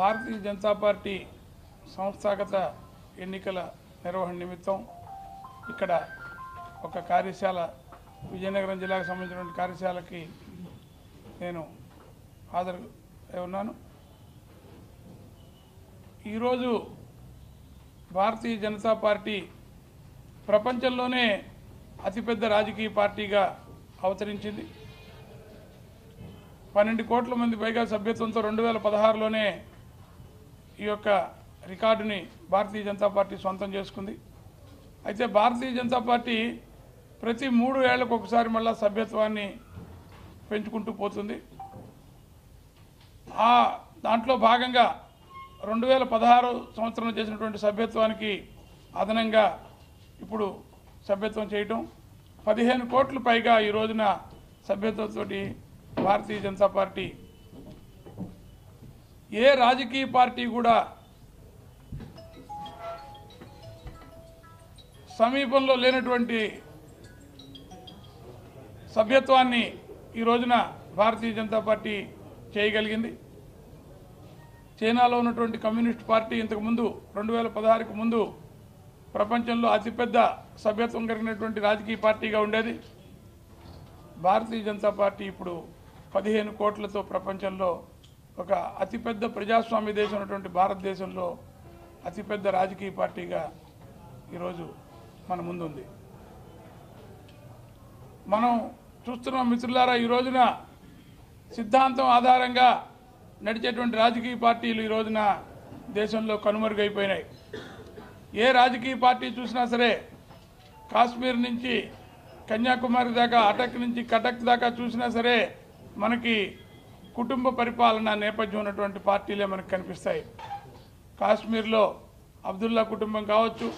భారతీయ Janata party సంస్థాగత ఎన్నికల నిర్వహణ నిమిత్తం ఇక్కడ ఒక కార్యశాల విజయనగరం జిల్లాకు సంబంధించినటువంటి కార్యశాలకి నేను హాజరు అయి ఉన్నాను ఈరోజు భారతీయ జనతా పార్టీ ప్రపంచంలోనే అతిపెద్ద రాజకీయ పార్టీగా అవతరించింది పన్నెండు కోట్ల మంది పైగా సభ్యత్వంతో రెండు వేల పదహారులోనే ఈ యొక్క రికార్డుని భారతీయ జనతా పార్టీ సొంతం చేసుకుంది అయితే భారతీయ జనతా పార్టీ ప్రతి మూడు ఏళ్లకు ఒకసారి మళ్ళా సభ్యత్వాన్ని పెంచుకుంటూ పోతుంది ఆ దాంట్లో భాగంగా రెండు వేల పదహారు సంవత్సరంలో చేసినటువంటి సభ్యత్వానికి అదనంగా ఇప్పుడు సభ్యత్వం చేయటం పదిహేను కోట్ల పైగా ఈ రోజున సభ్యత్వంతో భారతీయ జనతా పార్టీ ఏ రాజకీయ పార్టీ కూడా సమీపంలో లేనటువంటి సభ్యత్వాన్ని ఈ రోజున భారతీయ జనతా పార్టీ చేయగలిగింది చైనాలో ఉన్నటువంటి కమ్యూనిస్ట్ పార్టీ ఇంతకుముందు రెండు వేల పదహారుకు ముందు ప్రపంచంలో అతిపెద్ద సభ్యత్వం కలిగినటువంటి రాజకీయ పార్టీగా ఉండేది భారతీయ జనతా పార్టీ ఇప్పుడు పదిహేను కోట్లతో ప్రపంచంలో ఒక అతిపెద్ద ప్రజాస్వామ్య దేశం ఉన్నటువంటి భారతదేశంలో అతిపెద్ద రాజకీయ పార్టీగా ఈరోజు మన ముందుంది మనం చూస్తున్నాం మిత్రులారా ఈ రోజున సిద్ధాంతం ఆధారంగా నడిచేటువంటి రాజకీయ పార్టీలు ఈ రోజున దేశంలో కనుమరుగైపోయినాయి ఏ రాజకీయ పార్టీ చూసినా సరే కాశ్మీర్ నుంచి కన్యాకుమారి దాకా అటక్ నుంచి కటక్ దాకా చూసినా సరే మనకి కుటుంబ పరిపాలన నేపథ్యం ఉన్నటువంటి పార్టీలే మనకు కనిపిస్తాయి కాశ్మీర్లో అబ్దుల్లా కుటుంబం కావచ్చు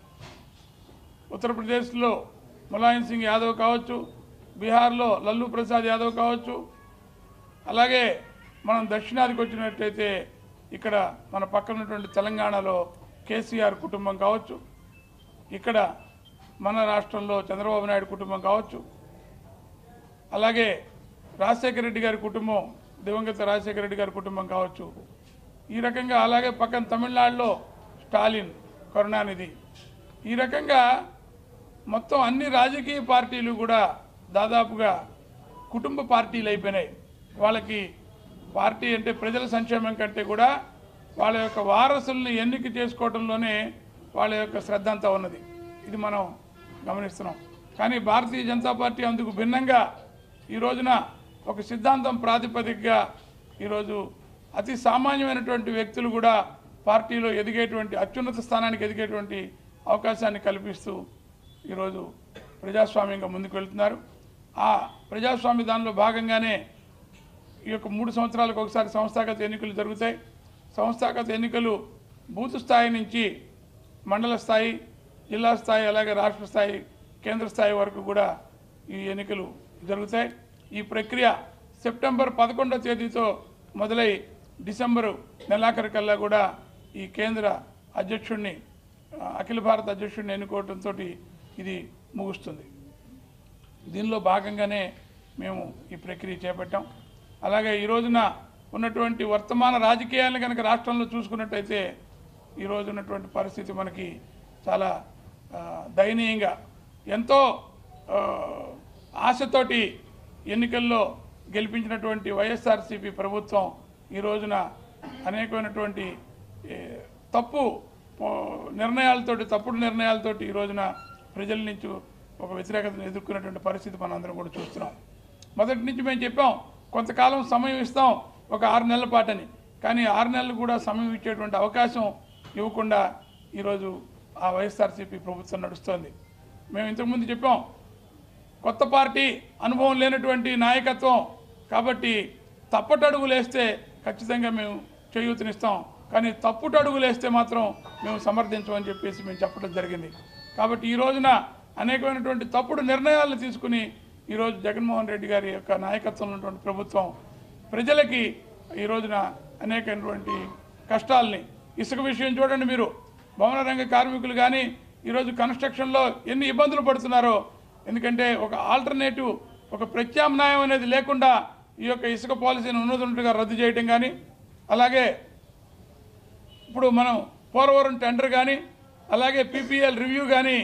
ఉత్తరప్రదేశ్లో ములాయం సింగ్ యాదవ్ కావచ్చు బీహార్లో లల్లు ప్రసాద్ యాదవ్ కావచ్చు అలాగే మనం దక్షిణాదికి వచ్చినట్టయితే ఇక్కడ మన పక్కన ఉన్నటువంటి తెలంగాణలో కేసీఆర్ కుటుంబం కావచ్చు ఇక్కడ మన రాష్ట్రంలో చంద్రబాబు నాయుడు కుటుంబం కావచ్చు అలాగే రాజశేఖర రెడ్డి గారి కుటుంబం దివంగత రాజశేఖర రెడ్డి గారి కుటుంబం కావచ్చు ఈ రకంగా అలాగే పక్కన తమిళనాడులో స్టాలిన్ కరుణానిధి ఈ రకంగా మొత్తం అన్ని రాజకీయ పార్టీలు కూడా దాదాపుగా కుటుంబ పార్టీలు అయిపోయినాయి వాళ్ళకి పార్టీ అంటే ప్రజల సంక్షేమం కంటే కూడా వాళ్ళ యొక్క వారసుల్ని ఎన్నిక చేసుకోవడంలోనే వాళ్ళ యొక్క శ్రద్ధ అంతా ఉన్నది ఇది మనం గమనిస్తున్నాం కానీ భారతీయ జనతా పార్టీ అందుకు భిన్నంగా ఈ రోజున ఒక సిద్ధాంతం ప్రాతిపదికగా ఈరోజు అతి సామాన్యమైనటువంటి వ్యక్తులు కూడా పార్టీలో ఎదిగేటువంటి అత్యున్నత స్థానానికి ఎదిగేటువంటి అవకాశాన్ని కల్పిస్తూ ఈరోజు ప్రజాస్వామ్యంగా ముందుకు వెళ్తున్నారు ఆ ప్రజాస్వామ్య దానిలో భాగంగానే ఈ యొక్క మూడు సంవత్సరాలకు ఒకసారి సంస్థాగత ఎన్నికలు జరుగుతాయి సంస్థాగత ఎన్నికలు బూత్ స్థాయి నుంచి మండల స్థాయి జిల్లా స్థాయి అలాగే రాష్ట్ర స్థాయి కేంద్ర స్థాయి వరకు కూడా ఈ ఎన్నికలు జరుగుతాయి ఈ ప్రక్రియ సెప్టెంబర్ పదకొండవ తేదీతో మొదలై డిసెంబరు నెలాఖరు కల్లా కూడా ఈ కేంద్ర అధ్యక్షుడిని ఆ, అఖిల భారత అధ్యక్షుడిని ఎన్నుకోవడంతో ఇది ముగుస్తుంది దీనిలో భాగంగానే మేము ఈ ప్రక్రియ చేపట్టాం అలాగే ఈ రోజున ఉన్నటువంటి వర్తమాన రాజకీయాలను కనుక రాష్ట్రంలో చూసుకున్నట్టయితే ఈ రోజు ఉన్నటువంటి పరిస్థితి మనకి చాలా ఆ, దయనీయంగా ఎంతో ఆ, ఆశతోటి ఎన్నికల్లో గెలిపించినటువంటి వైఎస్ఆర్సీపీ ప్రభుత్వం ఈ రోజున అనేకమైనటువంటి ఏ, తప్పు పో- నిర్ణయాలతోటి తప్పుడు నిర్ణయాలతోటి ఈ రోజున ప్రజల నుంచి ఒక వ్యతిరేకతను ఎదుర్కొన్నటువంటి పరిస్థితి మనం అందరం కూడా చూస్తున్నాం మొదటి నుంచి మేము చెప్పాం కొంతకాలం సమయం ఇస్తాం ఒక ఆరు నెలల పాటని కానీ ఆరు నెలలు కూడా సమయం ఇచ్చేటువంటి అవకాశం ఇవ్వకుండా ఈరోజు ఆ వైఎస్ఆర్సీపీ ప్రభుత్వం నడుస్తోంది మేము ఇంతకుముందు చెప్పాం కొత్త పార్టీ అనుభవం లేనటువంటి నాయకత్వం కాబట్టి తప్పటడుగులు వేస్తే ఖచ్చితంగా మేము చేయూతనిస్తాం కానీ తప్పుటడుగులు వేస్తే మాత్రం మేము సమర్థించమని చెప్పేసి మేము చెప్పడం జరిగింది కాబట్టి ఈ రోజున అనేకమైనటువంటి తప్పుడు నిర్ణయాలను తీసుకుని ఈరోజు జగన్మోహన్ రెడ్డి గారి యొక్క నాయకత్వంలో ఉన్నటువంటి ప్రభుత్వం ప్రజలకి ఈ రోజున అనేకమైనటువంటి కష్టాలని ఇసుక విషయం చూడండి మీరు భవన రంగ కార్మికులు కానీ ఈరోజు కన్స్ట్రక్షన్లో ఎన్ని ఇబ్బందులు పడుతున్నారో ఎందుకంటే ఒక ఆల్టర్నేటివ్ ఒక ప్రత్యామ్నాయం అనేది లేకుండా ఈ యొక్క ఇసుక పాలసీని ఉన్నతున్నట్టుగా రద్దు చేయటం కానీ అలాగే ఇప్పుడు మనం పోలవరం టెండర్ కానీ అలాగే పీపీఎల్ రివ్యూ కానీ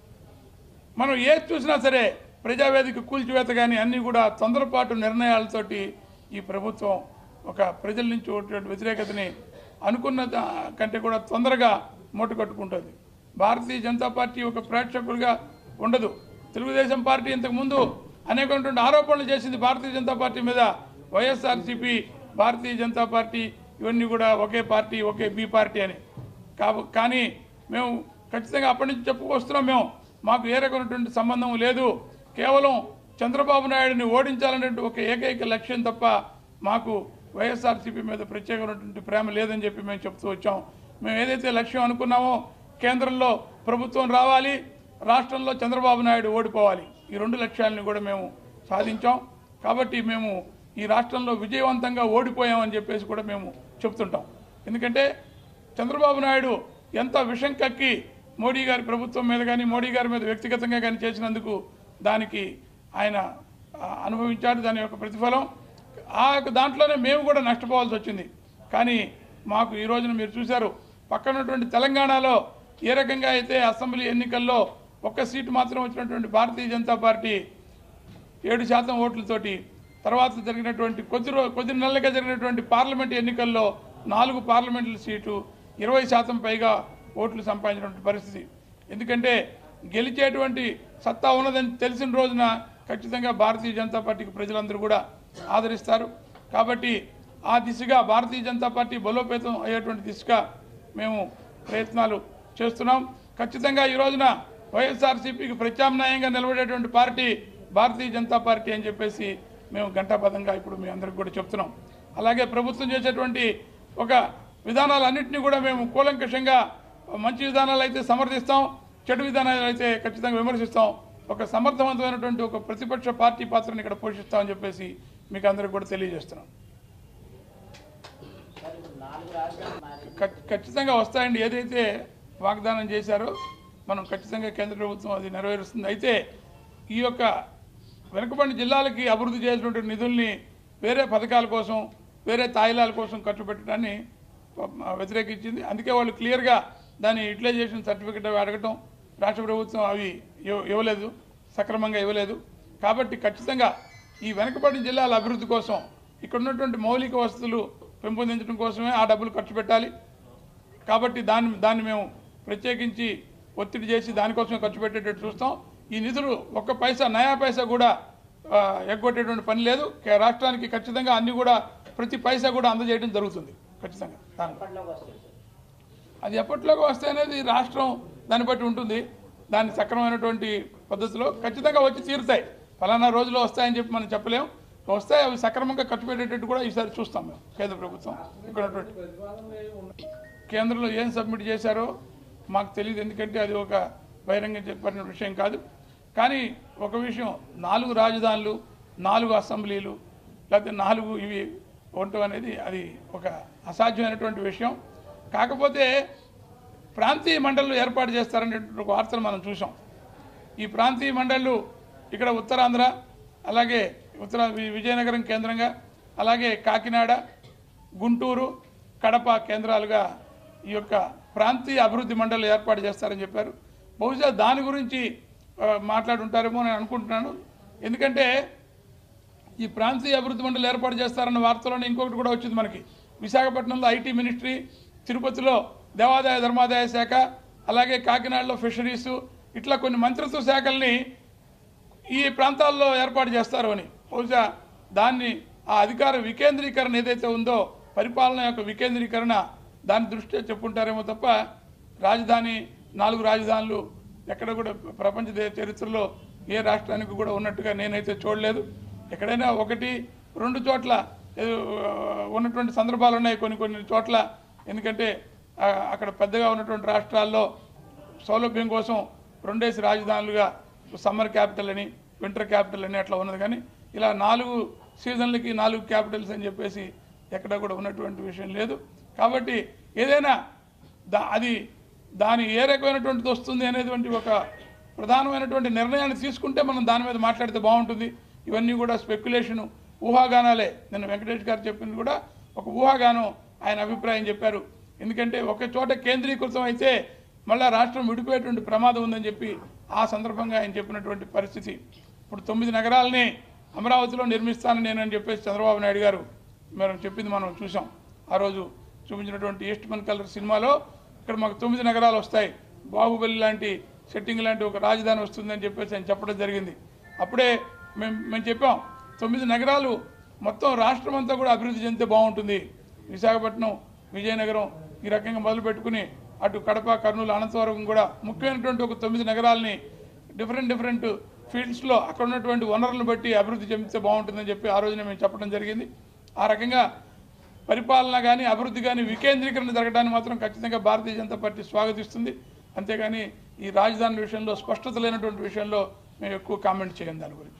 మనం ఏది చూసినా సరే ప్రజావేదిక కూల్చివేత కానీ అన్నీ కూడా తొందరపాటు నిర్ణయాలతోటి ఈ ప్రభుత్వం ఒక ప్రజల నుంచి వచ్చేటువంటి వ్యతిరేకతని అనుకున్న దా- కంటే కూడా తొందరగా మూట కట్టుకుంటుంది భారతీయ జనతా పార్టీ ఒక ప్రేక్షకులుగా ఉండదు తెలుగుదేశం పార్టీ ఇంతకుముందు అనేకటువంటి ఆరోపణలు చేసింది భారతీయ జనతా పార్టీ మీద వైఎస్ఆర్సీపీ భారతీయ జనతా పార్టీ ఇవన్నీ కూడా ఒకే పార్టీ ఒకే బి పార్టీ అని కాబ కానీ మేము ఖచ్చితంగా అప్పటి నుంచి చెప్పుకొస్తున్నాం మేము మాకు ఏ రకమైనటువంటి సంబంధం లేదు కేవలం చంద్రబాబు నాయుడిని ఓడించాలనే ఒక ఏకైక లక్ష్యం తప్ప మాకు వైఎస్ఆర్సీపీ మీద ప్రత్యేకమైనటువంటి ప్రేమ లేదని చెప్పి మేము చెప్తూ వచ్చాం మేము ఏదైతే లక్ష్యం అనుకున్నామో కేంద్రంలో ప్రభుత్వం రావాలి రాష్ట్రంలో చంద్రబాబు నాయుడు ఓడిపోవాలి ఈ రెండు లక్ష్యాలను కూడా మేము సాధించాం కాబట్టి మేము ఈ రాష్ట్రంలో విజయవంతంగా ఓడిపోయామని చెప్పేసి కూడా మేము చెప్తుంటాం ఎందుకంటే చంద్రబాబు నాయుడు ఎంత విషం కక్కి మోడీ గారి ప్రభుత్వం మీద కానీ మోడీ గారి మీద వ్యక్తిగతంగా కానీ చేసినందుకు దానికి ఆయన ఆ, అనుభవించాడు దాని యొక్క ప్రతిఫలం ఆ యొక్క దాంట్లోనే మేము కూడా నష్టపోవాల్సి వచ్చింది కానీ మాకు ఈ రోజున మీరు చూశారు పక్కన ఉన్నటువంటి తెలంగాణలో ఏ రకంగా అయితే అసెంబ్లీ ఎన్నికల్లో ఒక్క సీటు మాత్రం వచ్చినటువంటి భారతీయ జనతా పార్టీ ఏడు శాతం ఓట్లతోటి తర్వాత జరిగినటువంటి కొద్ది రో కొద్ది నెలలుగా జరిగినటువంటి పార్లమెంట్ ఎన్నికల్లో నాలుగు పార్లమెంట్ల సీటు ఇరవై శాతం పైగా ఓట్లు సంపాదించినటువంటి పరిస్థితి ఎందుకంటే గెలిచేటువంటి సత్తా ఉన్నదని తెలిసిన రోజున ఖచ్చితంగా భారతీయ జనతా పార్టీకి ప్రజలందరూ కూడా ఆదరిస్తారు కాబట్టి ఆ దిశగా భారతీయ జనతా పార్టీ బలోపేతం అయ్యేటువంటి దిశగా మేము ప్రయత్నాలు చేస్తున్నాం ఖచ్చితంగా ఈ రోజున వైఎస్ఆర్సీపీకి ప్రత్యామ్నాయంగా నిలబడేటువంటి పార్టీ భారతీయ జనతా పార్టీ అని చెప్పేసి మేము ఘంటాపథంగా ఇప్పుడు మీ అందరికి కూడా చెప్తున్నాం అలాగే ప్రభుత్వం చేసేటువంటి ఒక విధానాలన్నింటినీ కూడా మేము కూలంకషంగా మంచి విధానాలు అయితే సమర్థిస్తాం చెడు విధానాలు అయితే ఖచ్చితంగా విమర్శిస్తాం ఒక సమర్థవంతమైనటువంటి ఒక ప్రతిపక్ష పార్టీ పాత్రను ఇక్కడ పోషిస్తామని చెప్పేసి మీకు అందరికి కూడా తెలియజేస్తున్నాం సార్ ఇప్పుడు నాలుగు రాష్ట్రాలు మారి ఖచ్- ఖచ్చితంగా వస్తాయండి ఏదైతే వాగ్దానం చేశారో మనం ఖచ్చితంగా కేంద్ర ప్రభుత్వం అది నెరవేరుస్తుంది అయితే ఈ యొక్క వెనుకబడిన జిల్లాలకి అభివృద్ధి చేసినటువంటి నిధుల్ని వేరే పథకాల కోసం వేరే తాయిలాల కోసం ఖర్చు పెట్టడాన్ని ప- వ్యతిరేకించింది అందుకే వాళ్ళు క్లియర్గా దాని యూటిలైజేషన్ సర్టిఫికెట్ అవి అడగటం రాష్ట్ర ప్రభుత్వం అవి ఇవ్వ- ఇవ్వలేదు సక్రమంగా ఇవ్వలేదు కాబట్టి ఖచ్చితంగా ఈ వెనుకబడిన జిల్లాల అభివృద్ధి కోసం ఇక్కడ ఉన్నటువంటి మౌలిక వసతులు పెంపొందించడం కోసమే ఆ డబ్బులు ఖర్చు పెట్టాలి కాబట్టి దాన్ని దాన్ని మేము ప్రత్యేకించి ఒత్తిడి చేసి దానికోసమే ఖర్చు పెట్టేటట్టు చూస్తాం ఈ నిధులు ఒక్క పైసా నయా పైసా కూడా ఆ, ఎగ్గొట్టేటువంటి పని లేదు కే- రాష్ట్రానికి ఖచ్చితంగా అన్ని కూడా ప్రతి పైసా కూడా అందజేయడం జరుగుతుంది ఖచ్చితంగా దాని ఎప్పటిలోకి వస్తుంది సార్ అది ఎప్పటిలోకి వస్తే అనేది రాష్ట్రం దాన్ని బట్టి ఉంటుంది దాని సక్రమైనటువంటి పద్ధతిలో ఖచ్చితంగా వచ్చి తీరుతాయి ఫలానా రోజుల్లో వస్తాయని చెప్పి మనం చెప్పలేం వస్తాయి అవి సక్రమంగా ఖర్చు పెట్టేటట్టు కూడా ఈసారి చూస్తాం మేము కేంద్ర ప్రభుత్వం ఇక్కడ ఉన్నటువంటి కేంద్రంలో ఏం సబ్మిట్ చేశారో మాకు తెలియదు ఎందుకంటే అది ఒక బహిరంగ చెప్పిన విషయం కాదు కానీ ఒక విషయం నాలుగు రాజధానులు నాలుగు అసెంబ్లీలు లేకపోతే నాలుగు ఇవి ఉండటం అనేది అది ఒక అసాధ్యమైనటువంటి విషయం కాకపోతే ప్రాంతీయ మండళ్ళు ఏర్పాటు చేస్తారనేటువంటి ఒక వార్తలు మనం చూసాం ఈ ప్రాంతీయ మండళ్ళు ఇక్కడ ఉత్తరాంధ్ర అలాగే ఉత్తర వి- విజయనగరం కేంద్రంగా అలాగే కాకినాడ గుంటూరు కడప కేంద్రాలుగా ఈ యొక్క ప్రాంతీయ అభివృద్ధి మండలి ఏర్పాటు చేస్తారని చెప్పారు బహుశా దాని గురించి ఆ, మాట్లాడుంటారేమో నేను అనుకుంటున్నాను ఎందుకంటే ఈ ప్రాంతీయ అభివృద్ధి మండలి ఏర్పాటు చేస్తారన్న వార్తలోనే ఇంకొకటి కూడా వచ్చింది మనకి విశాఖపట్నంలో ఐటీ మినిస్ట్రీ తిరుపతిలో దేవాదాయ ధర్మాదాయ శాఖ అలాగే కాకినాడలో ఫిషరీస్ ఇట్లా కొన్ని మంత్రిత్వ శాఖల్ని ఈ ప్రాంతాల్లో ఏర్పాటు చేస్తారు అని బహుశా దాన్ని ఆ అధికార వికేంద్రీకరణ ఏదైతే ఉందో పరిపాలన యొక్క వికేంద్రీకరణ దాని దృష్ట్యా చెప్పుంటారేమో తప్ప రాజధాని నాలుగు రాజధానులు ఎక్కడ కూడా ప్రపంచ దే- చరిత్రలో ఏ రాష్ట్రానికి కూడా ఉన్నట్టుగా నేనైతే చూడలేదు ఎక్కడైనా ఒకటి రెండు చోట్ల ఏదో, ఆ, ఉన్నటువంటి సందర్భాలు ఉన్నాయి కొన్ని కొన్ని చోట్ల ఎందుకంటే ఆ, అక్కడ పెద్దగా ఉన్నటువంటి రాష్ట్రాల్లో సౌలభ్యం కోసం రెండేసి రాజధానులుగా సమ్మర్ క్యాపిటల్ అని వింటర్ క్యాపిటల్ అని అట్లా ఉన్నది కానీ ఇలా నాలుగు సీజన్లకి నాలుగు క్యాపిటల్స్ అని చెప్పేసి ఎక్కడ కూడా ఉన్నటువంటి విషయం లేదు కాబట్టి ఏదైనా దా అది దాని ఏ రకమైనటువంటిది వస్తుంది అనేటువంటి ఒక ప్రధానమైనటువంటి నిర్ణయాన్ని తీసుకుంటే మనం దాని మీద మాట్లాడితే బాగుంటుంది ఇవన్నీ కూడా స్పెక్యులేషను ఊహాగానాలే నిన్న వెంకటేష్ గారు చెప్పింది కూడా ఒక ఊహాగానం ఆయన అభిప్రాయం చెప్పారు ఎందుకంటే ఒక చోట కేంద్రీకృతం అయితే మళ్ళా రాష్ట్రం విడిపోయేటువంటి ప్రమాదం ఉందని చెప్పి ఆ సందర్భంగా ఆయన చెప్పినటువంటి పరిస్థితి ఇప్పుడు తొమ్మిది నగరాలని అమరావతిలో నిర్మిస్తానని నేనని చెప్పేసి చంద్రబాబు నాయుడు గారు మనం చెప్పింది మనం చూసాం ఆ రోజు చూపించినటువంటి ఈస్ట్ మన్ కలర్ సినిమాలో ఇక్కడ మాకు తొమ్మిది నగరాలు వస్తాయి బాహుబలి లాంటి సెట్టింగ్ లాంటి ఒక రాజధాని వస్తుందని చెప్పేసి ఆయన చెప్పడం జరిగింది అప్పుడే మేము మేము చెప్పాం తొమ్మిది నగరాలు మొత్తం రాష్ట్రం అంతా కూడా అభివృద్ధి చెందితే బాగుంటుంది విశాఖపట్నం విజయనగరం ఈ రకంగా మొదలు పెట్టుకుని అటు కడప కర్నూలు అనంతవరం కూడా ముఖ్యమైనటువంటి ఒక తొమ్మిది నగరాలని డిఫరెంట్ డిఫరెంట్ ఫీల్డ్స్లో అక్కడ ఉన్నటువంటి వనరులను బట్టి అభివృద్ధి చెందితే బాగుంటుందని చెప్పి ఆ రోజున మేము చెప్పడం జరిగింది ఆ రకంగా పరిపాలన కానీ అభివృద్ధి కానీ వికేంద్రీకరణ జరగడాన్ని మాత్రం ఖచ్చితంగా భారతీయ జనతా పార్టీ స్వాగతిస్తుంది అంతేగాని ఈ రాజధాని విషయంలో స్పష్టత లేనటువంటి విషయంలో మేము ఎక్కువ కామెంట్ చేయం దాని గురించి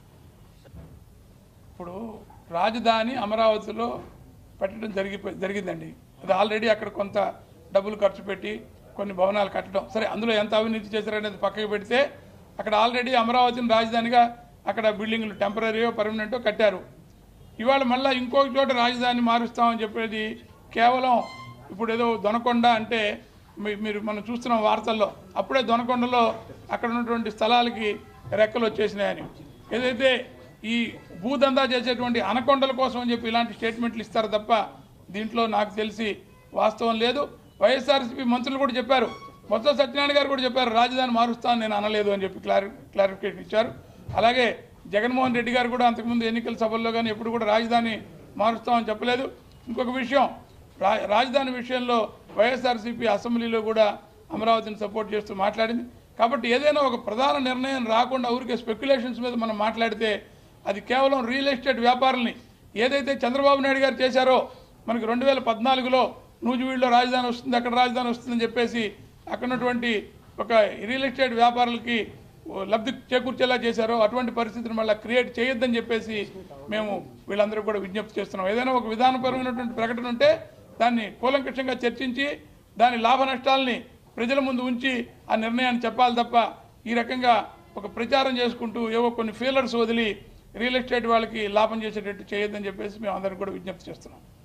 ఇప్పుడు రాజధాని అమరావతిలో పెట్టడం జరిగిపోయి జరిగిందండి అది ఆల్రెడీ అక్కడ కొంత డబ్బులు ఖర్చు పెట్టి కొన్ని భవనాలు కట్టడం సరే అందులో ఎంత అవినీతి చేశారనేది పక్కకు పెడితే అక్కడ ఆల్రెడీ అమరావతిని రాజధానిగా అక్కడ బిల్డింగ్లు టెంపరీయో పర్మనెంటో కట్టారు ఇవాళ మళ్ళీ ఇంకొక చోట రాజధాని మారుస్తామని చెప్పేది కేవలం ఇప్పుడు ఏదో దొనకొండ అంటే మీ- మీరు మనం చూస్తున్నాం వార్తల్లో అప్పుడే దొనకొండలో అక్కడ ఉన్నటువంటి స్థలాలకి రెక్కలు వచ్చేసినాయని ఏదైతే ఈ భూదందా చేసేటువంటి అనకొండల కోసం అని చెప్పి ఇలాంటి స్టేట్మెంట్లు ఇస్తారు తప్ప దీంట్లో నాకు తెలిసి వాస్తవం లేదు వైఎస్ఆర్సీపీ మంత్రులు కూడా చెప్పారు మొత్తం సత్యనారాయణ గారు కూడా చెప్పారు రాజధాని మారుస్తాను నేను అనలేదు అని చెప్పి క్లారి క్లారిఫికేషన్ ఇచ్చారు అలాగే జగన్మోహన్ రెడ్డి గారు కూడా అంతకుముందు ఎన్నికల సభల్లో కానీ ఎప్పుడు కూడా రాజధాని మారుస్తామని చెప్పలేదు ఇంకొక విషయం రా రాజధాని విషయంలో వైఎస్ఆర్సీపీ అసెంబ్లీలో కూడా అమరావతిని సపోర్ట్ చేస్తూ మాట్లాడింది కాబట్టి ఏదైనా ఒక ప్రధాన నిర్ణయం రాకుండా ఊరికే స్పెక్యులేషన్స్ మీద మనం మాట్లాడితే అది కేవలం రియల్ ఎస్టేట్ వ్యాపారుల్ని ఏదైతే చంద్రబాబు నాయుడు గారు చేశారో మనకి రెండు వేల పద్నాలుగులో నూజివీడులో రాజధాని వస్తుంది అక్కడ రాజధాని వస్తుందని చెప్పేసి అక్కడ ఉన్నటువంటి ఒక రియల్ ఎస్టేట్ వ్యాపారులకి లబ్ధి చేకూర్చేలా చేశారో అటువంటి పరిస్థితిని మళ్ళీ క్రియేట్ చేయొద్దని చెప్పేసి మేము వీళ్ళందరూ కూడా విజ్ఞప్తి చేస్తున్నాం ఏదైనా ఒక విధానపరమైనటువంటి ప్రకటన ఉంటే దాన్ని కూలంకషంగా చర్చించి దాని లాభ నష్టాలని ప్రజల ముందు ఉంచి ఆ నిర్ణయాన్ని చెప్పాలి తప్ప ఈ రకంగా ఒక ప్రచారం చేసుకుంటూ ఏవో కొన్ని ఫీలర్స్ వదిలి రియల్ ఎస్టేట్ వాళ్ళకి లాభం చేసేటట్టు చేయొద్దని చెప్పేసి మేము అందరం కూడా విజ్ఞప్తి చేస్తున్నాం